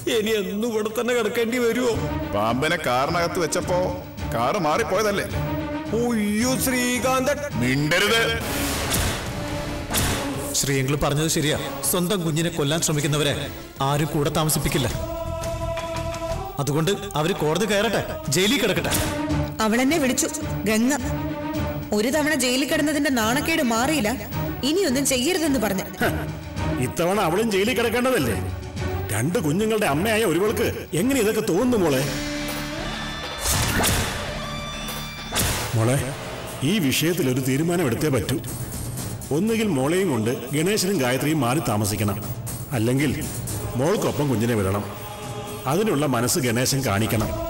ഇനി എന്നും ഇവിടെ തന്നെ കിടക്കേണ്ടി വരുമോ പാമ്പിനെ കാറിനകത്ത് വെച്ചപ്പോ കാറ് മാറിപ്പോയതല്ലേ ഉയ്യോ ശ്രീകാന്തൻ മിണ്ടരുത് ശ്രീയങ്കിൾ പറഞ്ഞത് ശരിയാ സ്വന്തം കുഞ്ഞിനെ കൊല്ലാൻ ശ്രമിക്കുന്നവരെ ആരും കൂടെ താമസിപ്പിക്കില്ല അതുകൊണ്ട് അവര് കോടതി കയറട്ടെ ജയിലിൽ കിടക്കട്ടെ അവളെന്നെ വിളിച്ചു ഗംഗ ഒരു തവണ ജയിലിൽ കിടന്നതിന്റെ നാണക്കേട് മാറിയില്ല ഇനിയൊന്നും ചെയ്യരുതെന്ന് പറഞ്ഞു ഇത്തവണ അവളും ജയിലിൽ കിടക്കേണ്ടതല്ലേ രണ്ട് കുഞ്ഞുങ്ങളുടെ അമ്മയായ ഒരുവൾക്ക് എങ്ങനെ ഇതൊക്കെ തോന്നുന്നു മോളെ മോളെ ഈ വിഷയത്തിൽ ഒരു തീരുമാനം എടുത്തേ പറ്റൂ ഒന്നുകിൽ മോളെയും കൊണ്ട് ഗണേശനും ഗായത്രിയും മാറി താമസിക്കണം അല്ലെങ്കിൽ മോൾക്കൊപ്പം കുഞ്ഞിനെ വിടണം അതിനുള്ള മനസ്സ് ഗണേശൻ കാണിക്കണം